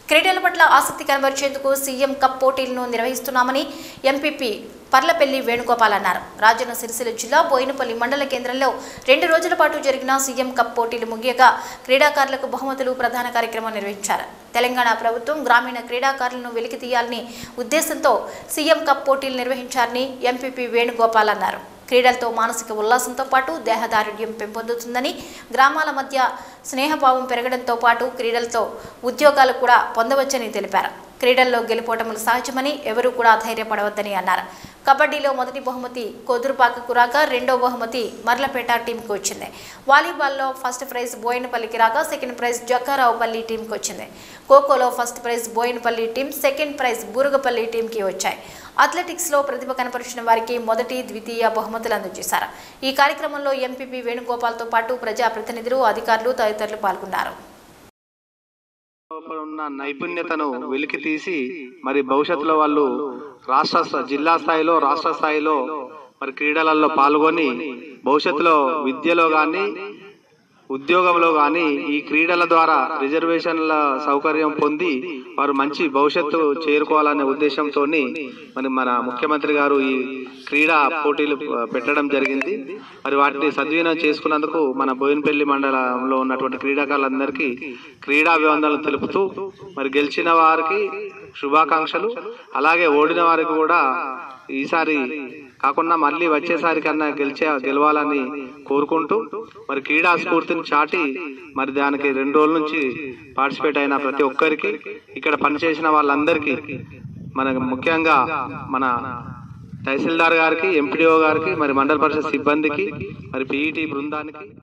క్రీడల పట్ల ఆసక్తి కనబరిచేందుకు సీఎం కప్ పోటీలను నిర్వహిస్తున్నామని ఎంపీపీ పర్లపల్లి వేణుగోపాల్ అన్నారు రాజన్న సిరిసిల్ల జిల్లా బోయినపల్లి మండల కేంద్రంలో రెండు రోజుల పాటు జరిగిన సీఎం కప్ పోటీలు ముగియగా క్రీడాకారులకు బహుమతులు ప్రధాన కార్యక్రమం నిర్వహించారు తెలంగాణ ప్రభుత్వం గ్రామీణ క్రీడాకారులను వెలికి తీయాలని ఉద్దేశంతో సీఎం కప్ పోటీలు నిర్వహించారని ఎంపీపీ వేణుగోపాల్ అన్నారు క్రీడలతో మానసిక ఉల్లాసంతో పాటు దేహదారుఢ్యం పెంపొందుతుందని గ్రామాల మధ్య స్నేహభావం పెరగడంతో పాటు క్రీడలతో ఉద్యోగాలు కూడా పొందవచ్చని తెలిపారు క్రీడల్లో గెలుపోటములు సహజమని ఎవరూ కూడా ధైర్యపడవద్దని అన్నారు కబడ్డీలో మొదటి బహుమతి కోదురుపాకకు రాగా రెండో బహుమతి మర్లపేట టీంకి వచ్చింది వాలీబాల్లో ఫస్ట్ ప్రైజ్ బోయినపల్లికి రాగా సెకండ్ ప్రైజ్ జక్కారావుపల్లి టీంకి వచ్చింది ఖోఖోలో first prize Boinapalli team second prize Burugupalli టీంకి వచ్చాయి అథ్లెటిక్స్లో ప్రతిభ కనపరిచిన వారికి మొదటి ద్వితీయ బహుమతులు అందజేశారు ఈ కార్యక్రమంలో ఎంపీపీ వేణుగోపాల్తో పాటు ప్రజాప్రతినిధులు అధికారులు తదితరులు పాల్గొన్నారు లోపల ఉన్న నైపుణ్యతను వెలికి తీసి మరి భవిష్యత్తులో వాళ్ళు రాష్ట్ర స్థా- జిల్లా స్థాయిలో రాష్ట్ర స్థాయిలో మరి క్రీడలలో పాల్గొని భవిష్యత్తులో విద్యలో కానీ ఉద్యోగంలో కానీ ఈ క్రీడల ద్వారా రిజర్వేషన్ల సౌకర్యం పొంది వారు మంచి భవిష్యత్తు చేరుకోవాలనే ఉద్దేశంతో మరి మన ముఖ్యమంత్రి గారు ఈ క్రీడా పోటీలు పెట్టడం జరిగింది మరి వాటిని సద్వినియోగం చేసుకున్నందుకు మన బోయినపల్లి మండలంలో ఉన్నటువంటి క్రీడాకారులందరికీ క్రీడా అభివందనలు తెలుపుతూ మరి గెలిచిన వారికి శుభాకాంక్షలు అలాగే ఓడిన వారికి కూడా ఈసారి కాకుండా మళ్ళీ వచ్చేసారి కన్నా గెలిచే గెలవాలని కోరుకుంటూ మరి క్రీడా స్ఫూర్తిని చాటి మరి దానికి రెండు రోజుల నుంచి పార్టిసిపేట్ అయిన ప్రతి ఒక్కరికి ఇక్కడ పనిచేసిన వాళ్ళందరికీ మన ముఖ్యంగా మన తహసీల్దార్ గారికి ఎంపీడీఓ గారికి మరి మండల పరిషత్ సిబ్బందికి మరి పీఈటీ బృందానికి